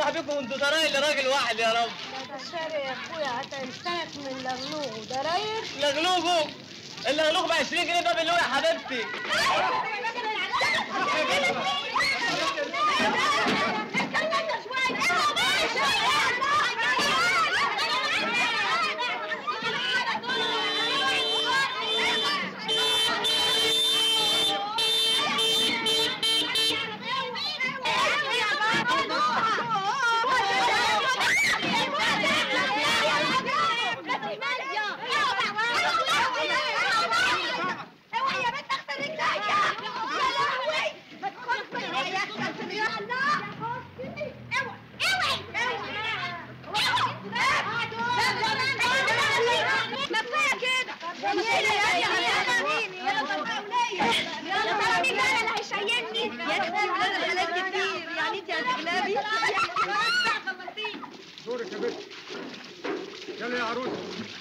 يفرح بيكم وانتوا ضراير لراجل واحد يا رب ده الشارع يا اخويا هتنسلك من لغلوغ ده رايق لغلوغه اللغلوغ ب 20 جنيه باب اللوق يا حبيبتي دورك يا بنت يلا يا عروسه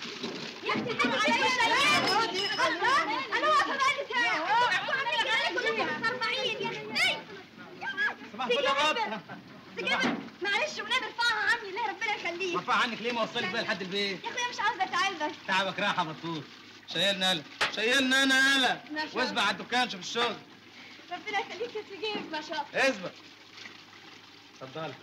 صباح الفل يا بابا معلش ونادر ارفعها عني الله ربنا يخليك مرفع عنك ليه ما وصلك بقى لحد البيت يا اخويا مش عاوزه اتعبك تعبك راحه بطول شايلنا انا شايلنا انا انا ما شاء واسبق على الدكان شوف الشغل ربنا يخليك يا سجيب ما شاء الله اسبق اتفضل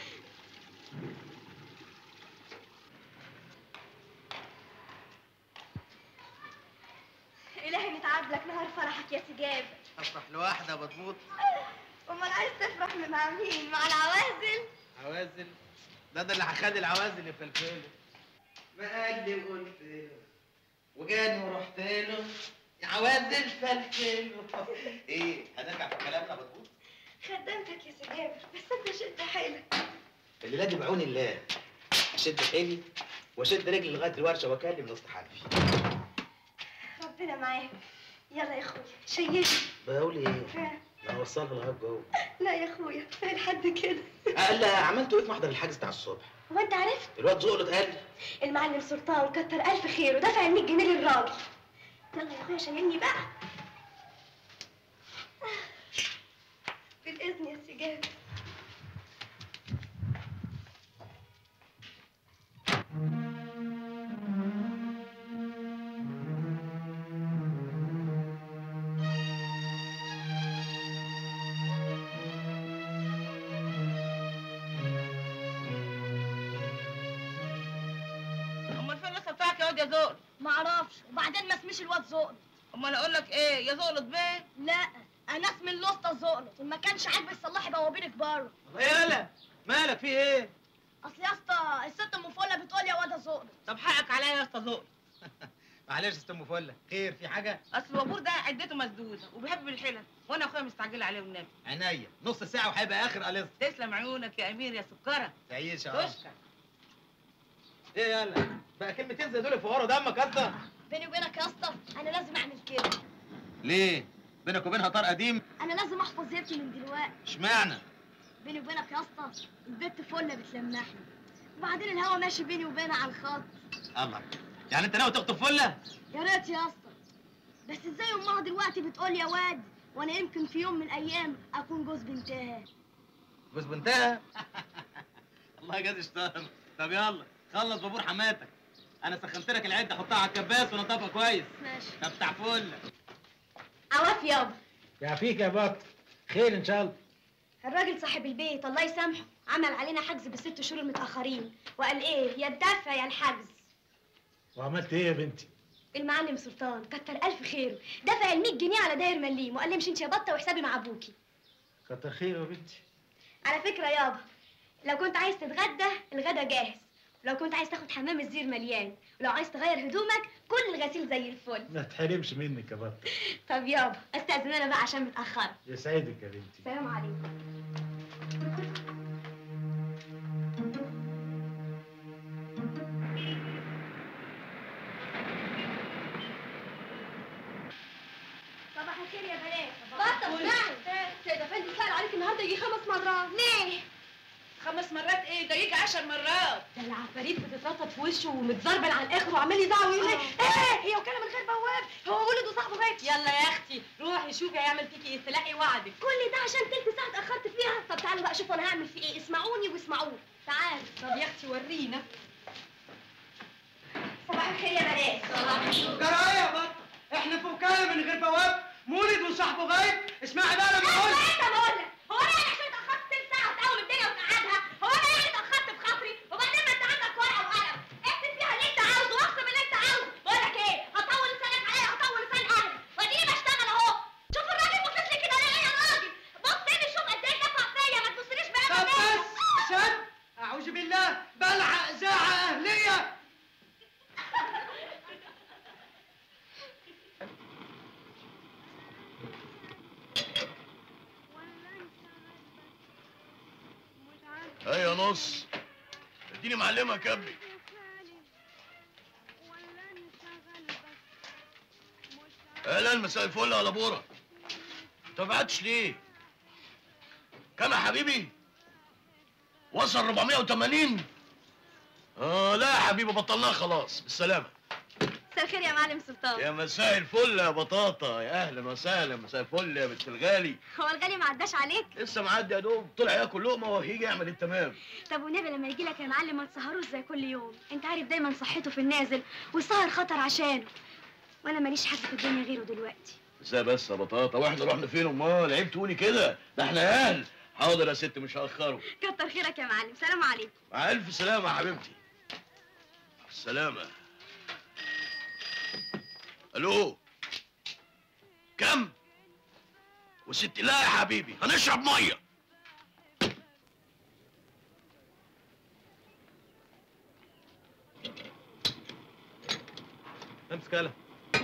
الهي نتعب لك نهار فرحك يا سجاب افرح لوحده مضبوط امال عايز تفرح مع مين مع العوازل عوازل ده ده اللي هخلي العوازل يفلفلوا ما قال لي قلت له وجاني ورحت له يا عوازل فلفلوا ايه هنرجع في كلامنا مضبوط خدمتك يا سجاب بس انت شد حيلك الليله دي بعون الله اشد حيلي واشد رجلي لغايه الورشه واكلم نص حنفي ربنا معاك يلا يا اخويا شيلني بقول ايه؟ انا هوصلها لغايه جوه لا يا اخويا كفايه لحد كده قال لها عملتوا ايه في محضر الحجز بتاع الصبح؟ هو انت عرفت الواد زقلط قال لي المعلم سلطان كتر الف خير ودفع ال 100 جنيه للراجل يلا يا اخويا شيلني بقى بالاذن يا سجاد امال فين اللصه بتاعك يا واد يا زقل ما اعرفش وبعدين ما اسميش الواد زقلط امال اقول لك ايه يا زقلط بيه لا انا اسمي اللوسته زقلط وما كانش عاجبك صلحي بوابينك بره يالا مالك في ايه؟ اصل يا اسطى الست ام فله بتقول يا واد يا زقلط طب حقك عليا يا اسطى زقل معلش يا ست ام فله خير في حاجه؟ اصل الوابور ده عدته مسدوده وبيحب الحلل وانا اخويا مستعجله عليه والنبي عينيا نص ساعه وهيبقى اخر قلص تسلم عيونك يا امير يا سكره تعيش يا تشكر ايه يالا بقى كلمتين زي دول فواروا دمك اصلا بيني وبينك يا اسطى انا لازم اعمل كده ليه؟ بينك وبينها طار قديم انا لازم احفظ هيبتي من دلوقتي اشمعنى؟ بيني وبينك يا اسطى البت فله بتلمحني وبعدين الهوا ماشي بيني وبينها على الخط الله يعني انت ناوي تخطف فله؟ يا ريت يا اسطى بس ازاي امها دلوقتي بتقول يا واد وانا يمكن في يوم من الايام اكون جوز بنتها جوز بنتها الله يجازي اشتغل طب يلا خلص بابور حماتك انا سخنت لك العده حطها على الكباس ونضفها كويس ماشي طب بتاع فله عواف يابا يعافيك يا بط خير ان شاء الله الراجل صاحب البيت الله يسامحه عمل علينا حجز بالست شهور المتاخرين وقال ايه يا الدفع يا الحجز وعملت ايه يا بنتي المعلم سلطان كتر الف خيره دفع ال 100 جنيه على داير مليم وقال لي مش انت يا بطه وحسابي مع ابوكي كتر خير يا بنتي على فكره يابا لو كنت عايز تتغدى الغدا جاهز ولو كنت عايز تاخد حمام الزير مليان ولو عايز تغير هدومك كل الغسيل زي الفل ما تحرمش منك يا بط طب يابا استاذن انا بقى عشان متاخره يسعدك يا بنتي سلام عليكم صباح الخير يا بنات بطل اسمعي سيد افندي سأل عليك النهارده يجي خمس مرات ليه؟ خمس مرات ايه ده يجي عشر مرات ده العفاريت بتتنطط في وشه ومتزربل على الاخر وعمال يزعق ويقول لي ايه هي وكاله من غير بواب هو ولد وصاحبه شافت يلا يا اختي روحي شوفي هيعمل فيكي ايه تلاقي وعدك كل ده عشان تلت ساعه اتاخرت فيها طب تعالوا بقى شوفوا انا هعمل في ايه اسمعوني واسمعوني تعالوا طب يا اختي ورينا صباح الخير يا بنات جرايه يا بط احنا في وكاله من غير بواب مولد وصاحبه غايب اسمعي بقى لما اقول انت بقول لك هو انا يعني عشان اتاخرت تلت ساعه وتقوم الدنيا وتقعدها هو انا يعني اتاخرت بخاطري وبعدين ما انت عندك ورقه وقلم اكتب فيها اللي انت عاوزه واكتب اللي انت عاوزه بقول لك ايه هطول لسانك عليا هطول لسان اهلي واديني بشتغل اهو شوف الراجل باصص لي كده ليه يا راجل بص لي شوف قد ايه دفع فيا ما تبصليش بقى طب بس شد اعوذ بالله بلعه اذاعه اهليه ايه نص اديني معلمك يا ابني اهلا مساء الفل يا لابورا انت ما بعتش ليه كم يا حبيبي وصل 480 اه لا يا حبيبي بطلناه خلاص بالسلامه مساء الخير يا معلم سلطان يا مساء الفل يا بطاطا يا اهلا وسهلا مساء الفل يا بنت الغالي هو الغالي ما عداش عليك لسه معدي يا دوب طلع ياكل لقمه وهيجي يعمل التمام طب والنبي لما يجي لك يا معلم ما تسهروش زي كل يوم انت عارف دايما صحته في النازل والسهر خطر عشانه وانا ماليش حد في الدنيا غيره دلوقتي ازاي بس يا بطاطا واحنا رحنا فين امال عيب تقولي كده ده احنا اهل حاضر يا ست مش هاخره كتر خيرك يا معلم سلام عليكم مع الف سلامه يا حبيبتي السلامه الو كم وست لا يا حبيبي هنشرب ميه امسك يلا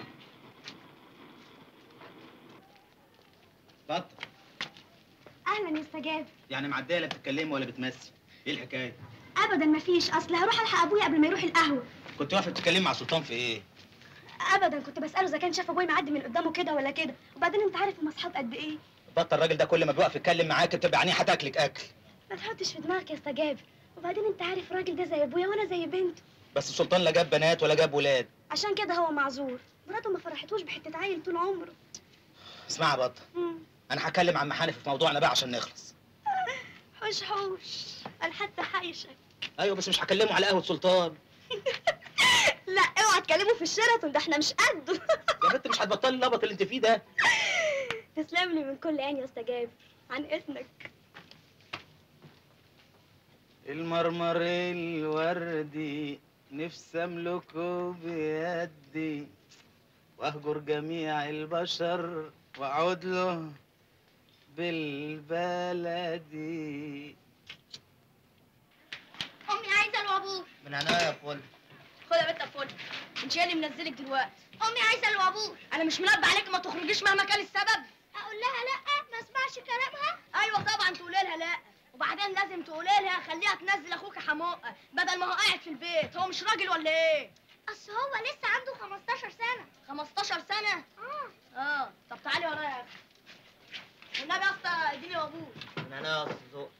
بطل اهلا يا استجاب يعني معديه لا بتتكلمي ولا بتمسي ايه الحكايه ابدا ما فيش اصل هروح الحق ابويا قبل ما يروح القهوه كنت واقفه بتتكلمي مع سلطان في ايه ابدا كنت بساله اذا كان شاف ابويا معدي من قدامه كده ولا كده وبعدين انت عارف هم اصحاب قد ايه بطل الراجل ده كل ما بيقف يتكلم معاك بتبقى عينيه هتاكلك اكل ما تحطش في دماغك يا استجاب وبعدين انت عارف الراجل ده زي ابويا وانا زي بنته بس سلطان لا جاب بنات ولا جاب ولاد عشان كده هو معذور مراته ما فرحتوش بحته عيل طول عمره اسمعي يا بطل مم. انا هكلم عم حنفي في موضوعنا بقى عشان نخلص حوش حوش انا حتى حايشك ايوه بس مش هكلمه على قهوه سلطان لا اوعى تكلمه في الشيراتون ده احنا مش قده يا بنت مش هتبطلي اللبط اللي انت فيه ده تسلم لي من كل عين يا استجاب عن اذنك المرمر الوردي نفسي املكه بيدي واهجر جميع البشر واعود له بالبلدي امي عايزه الوابور من هنا يا فل خد يا بنت فل انت اللي منزلك دلوقتي امي عايزه الوابور انا مش منبه عليك ما تخرجيش مهما كان السبب اقول لها لا ما اسمعش كلامها ايوه طبعا تقولي لها لا وبعدين لازم تقولي لها خليها تنزل اخوك حموقه بدل ما هو قاعد في البيت هو مش راجل ولا ايه اصل هو لسه عنده 15 سنه 15 سنه اه اه طب تعالي ورايا يا اخي والنبي يا اسطى اديني وابور من هنا يا ذوق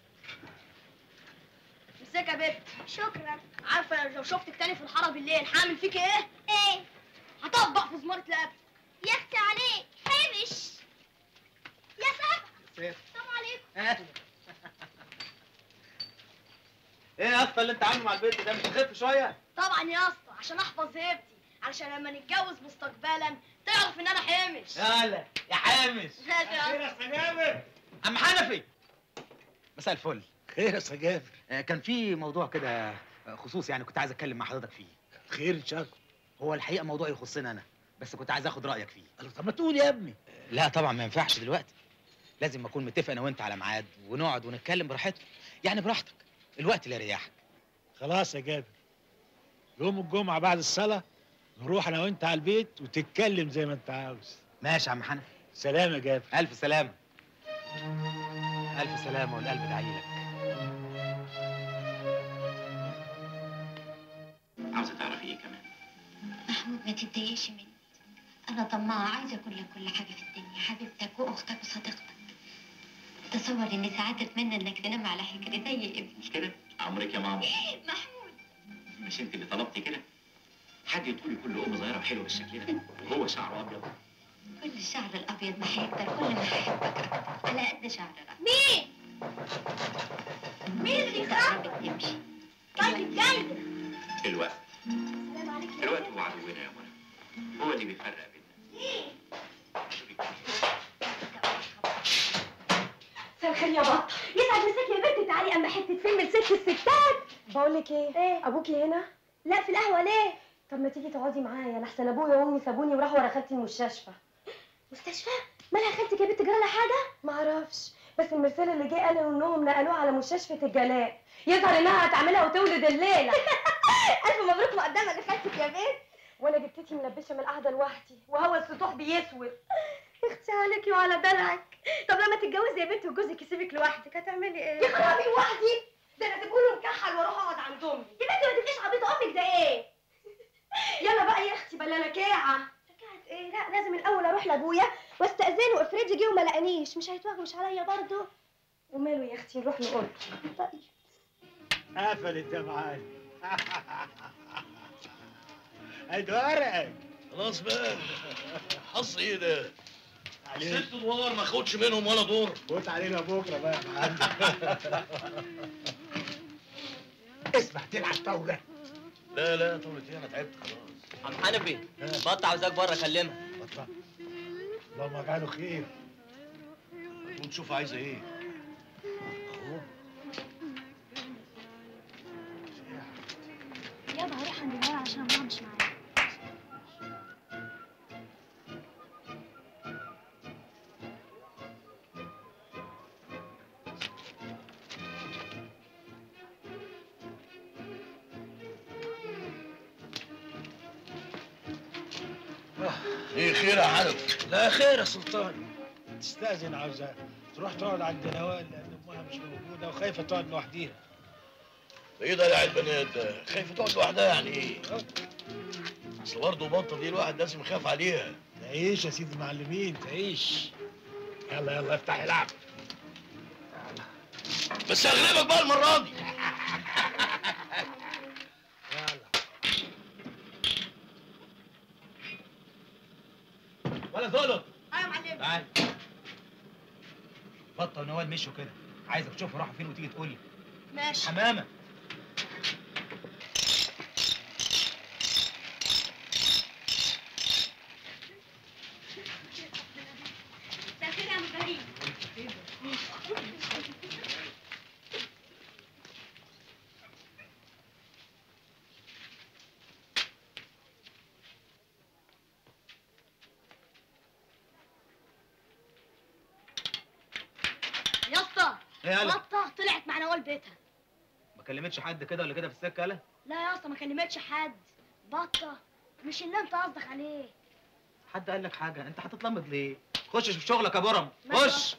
امسكها يا بنت شكرا عارفه لو شفتك تاني في الحاره بالليل هعمل فيك ايه؟ ايه؟ هطبق في زمارة القبل يا اختي عليك حبش يا ساتر السلام عليكم ايه يا اسطى اللي انت عامله مع البنت ده مش تخف شويه طبعا يا اسطى عشان احفظ هيبتي علشان لما نتجوز مستقبلا تعرف ان انا حامش يلا يا حامش هات يا اسطى. عم حنفي مساء الفل خير يا سجافر آه، كان في موضوع كده آه، خصوصي يعني كنت عايز اتكلم مع حضرتك فيه خير ان شاء الله هو الحقيقه موضوع يخصني انا بس كنت عايز اخد رايك فيه الله، طب ما تقول يا ابني لا طبعا ما ينفعش دلوقتي لازم اكون متفق انا وانت على ميعاد ونقعد ونتكلم براحتنا يعني براحتك الوقت اللي يريحك خلاص يا جابر يوم الجمعة بعد الصلاة نروح أنا وأنت على البيت وتتكلم زي ما أنت عاوز ماشي يا عم حنفي سلام يا جابر الف سلامه الف سلامه والقلب دعيلك عاوزة تعرفي ايه كمان؟ محمود ما تتضايقش مني انا طماعه عايزه اقول لك كل حاجه في الدنيا حبيبتك واختك وصديقتك تصور اني ساعات اتمنى انك تنام على حجري زي ابني مش كده؟ عمرك يا ماما محمود مش انت اللي طلبتي كده؟ حد تقولي كل ام صغيرة وحلوة بالشكل ده وهو شعره ابيض كل الشعر الابيض ما هيكتر كل ما هحبك اكتر على قد شعر راسك مين؟ مين اللي بيخاف؟ قربت تمشي طيب جاي الوقت السلام عليكم الوقت هو عدونا يا منى هو اللي بيفرق بيننا مساء الخير يا بطه يسعد مساك يا بنت تعالي اما حته فيلم لست الستات بقول لك ايه ايه ابوكي هنا لا في القهوه ليه طب ما تيجي تقعدي معايا لحسن ابويا وامي سابوني وراحوا ورا خالتي المستشفى مستشفى مالها خالتك يا بنت جرالها حاجه ما اعرفش بس المرسال اللي جه قالوا انهم نقلوها على مستشفى الجلاء يظهر انها هتعملها وتولد الليله الف مبروك مقدمه لخالتك يا بنت وانا جدتي ملبشه من القعده لوحدي وهو السطوح بيسود اختي عليكي وعلى دلعك طب لما تتجوزي يا بنت وجوزك يسيبك لوحدك هتعملي ايه يا خرابي لوحدي ده انا تقولوا مكحل واروح اقعد عند امي يا بنت ما تبقيش عبيطه امك ده ايه يلا بقى يا اختي بلا لكاعه رجعت ايه لا لازم الاول اروح لابويا واستاذنه افرضي جه وما لقانيش مش هيتوغوش عليا برضه وماله يا اختي نروح نقول طيب قفلت يا معلم ادي ورقك خلاص بقى حظ ايه ده؟ عليك ست ادوار ما اخدش منهم ولا دور فوت علينا بكره بقى يا معلم اسمع تلعب طاوله لا لا طولت ايه انا تعبت خلاص عم حنفي بطة عاوزاك بره اكلمها بطل اللهم اجعله خير تقوم تشوف عايزه ايه اهو يابا هروح عند الولد عشان ماما مش معايا ايه خير يا حنف لا خير يا سلطان تستأذن عاوزة تروح تقعد عند نوال لأن أمها مش موجودة وخايفة تقعد لوحديها ايه ده يا البنات ده خايفه تقعد لوحدها يعني ايه اصل برضه بطه دي الواحد لازم يخاف عليها تعيش يا سيدي المعلمين تعيش يلا يلا افتح العب بس هغلبك بقى المره دي يلا ولا زولط ايوه يا معلم تعال بطة ونوال مشوا كده عايزك تشوف راحوا فين وتيجي تقول لي ماشي حمامة مساء الخير يا عم فريد يا اسطى ايه يالا بطه طلعت مع نوال بيتها ما كلمتش حد كده ولا كده في السكة يالا لا يا اسطى ما كلمتش حد بطه مش اللي انت قصدك عليه حد قال لك حاجة انت هتتلمض ليه خش في شغلك يا برم ماشي. خش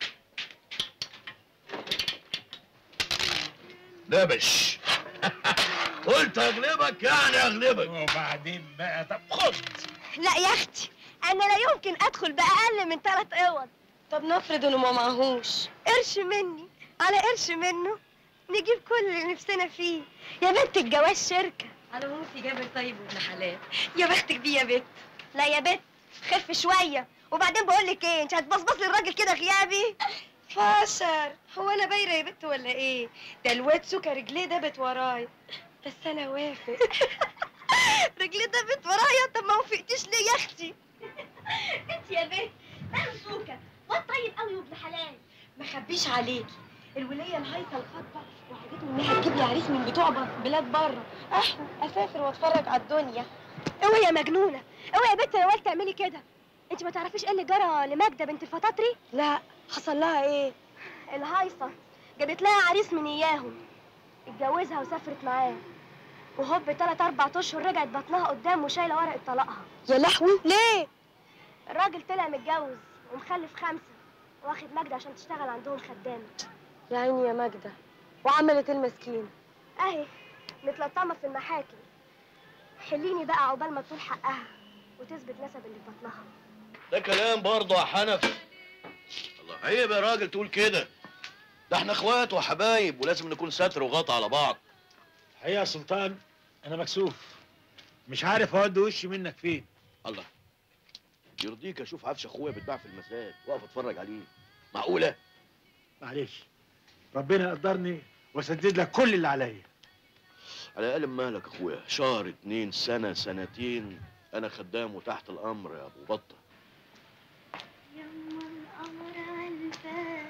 دبش قلت اغلبك يعني اغلبك وبعدين بقى طب خد لا يا اختي انا لا يمكن ادخل باقل من ثلاث اوض طب نفرض انه ما معهوش قرش مني على قرش منه نجيب كل اللي نفسنا فيه يا بنت الجواز شركه على موسي جابر طيب وابن حلال يا بختك دي يا بت لا يا بت خف شويه وبعدين بقول لك ايه انت هتبصبص لي الراجل كده غيابي فاشر هو انا بايره يا بت ولا ايه ده الواد سكر رجليه دبت ورايا بس انا وافق رجلي دبت ورايا طب ما وافقتيش ليه يا اختي انت يا بت ماله سوكه واد طيب قوي وابن حلال ما خبيش عليكي الوليه الهايصه الخاطبه وعدته انها تجيب لي عريس من بتوع بر- بلاد بره احلى اسافر واتفرج على الدنيا اوعي يا مجنونه اوعي يا بت يا واد تعملي كده انت ما تعرفيش ايه اللي جرى لماجده بنت الفطاطري لا حصل لها ايه الهايصه جابت لها عريس من اياهم اتجوزها وسافرت معاه وهوب تلات اربع اشهر رجعت بطنها قدام وشايله ورقه طلاقها يا لهوي ليه الراجل طلع متجوز ومخلف خمسه واخد ماجده عشان تشتغل عندهم خدامه يا عيني يا ماجده وعملت إيه المسكينه اهي متلطمه في المحاكم حليني بقى عقبال ما تطول حقها وتثبت نسب اللي في بطنها ده كلام برضه يا حنف الله عيب يا راجل تقول كده ده احنا اخوات وحبايب ولازم نكون ستر وغطا على بعض الحقيقة يا سلطان أنا مكسوف مش عارف أودي وشي منك فين الله يرضيك اشوف عفش اخويا بيتباع في المزاد واقف اتفرج عليه معقوله معلش ربنا يقدرني واسدد لك كل اللي عليا على الاقل مالك اخويا شهر اتنين سنه سنتين انا خدام وتحت الامر يا ابو بطه يما القمر عالباب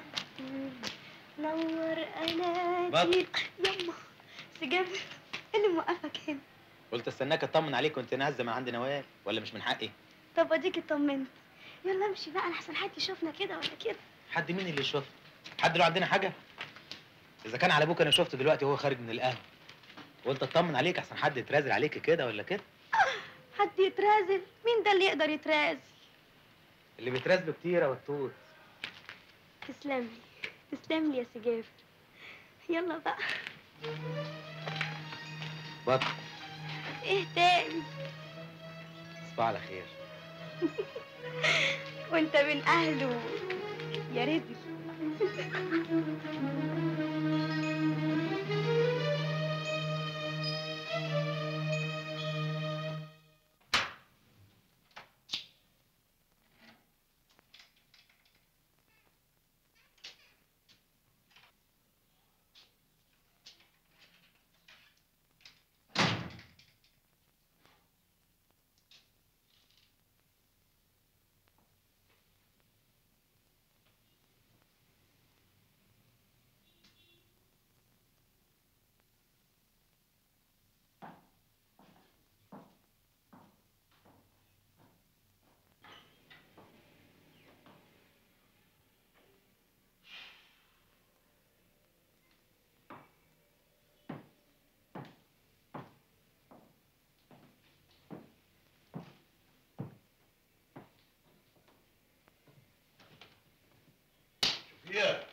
نور بط. اناديل يما سجاب ايه اللي موقفك هنا قلت استناك اطمن عليك وانت نازله من عند نوال ولا مش من حقي طب اديك اطمنت يلا امشي بقى لحسن حد يشوفنا كده ولا كده حد مين اللي شفت حد لو عندنا حاجه اذا كان على ابوك انا شفته دلوقتي وهو خارج من القهوه قلت اطمن عليك احسن حد يترازل عليك كده ولا كده حد يترازل مين ده اللي يقدر يترازل اللي بيترازلوا كتير يا وتوت تسلم لي تسلم لي يا سجاف يلا بقى بط ايه تاني تصبح على خير وانت من اهله يا رزق شوفيها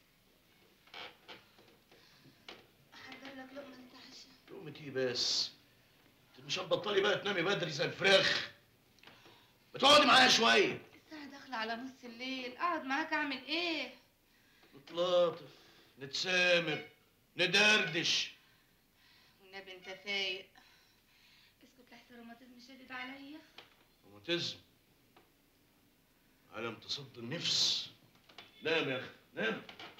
احضر لك لقمه تتعشى لقمة ايه بس انت مش هتبطلي بقى تنامي بدري زي الفراخ بتقعدي معايا شويه الساعة داخلة على نص الليل اقعد معاك اعمل ايه نتلاطف نتسامر ندردش والنبي انت فايق اسكت لحسن روماتيزم شديد عليا روماتيزم علم تصد النفس نام يا اخي نام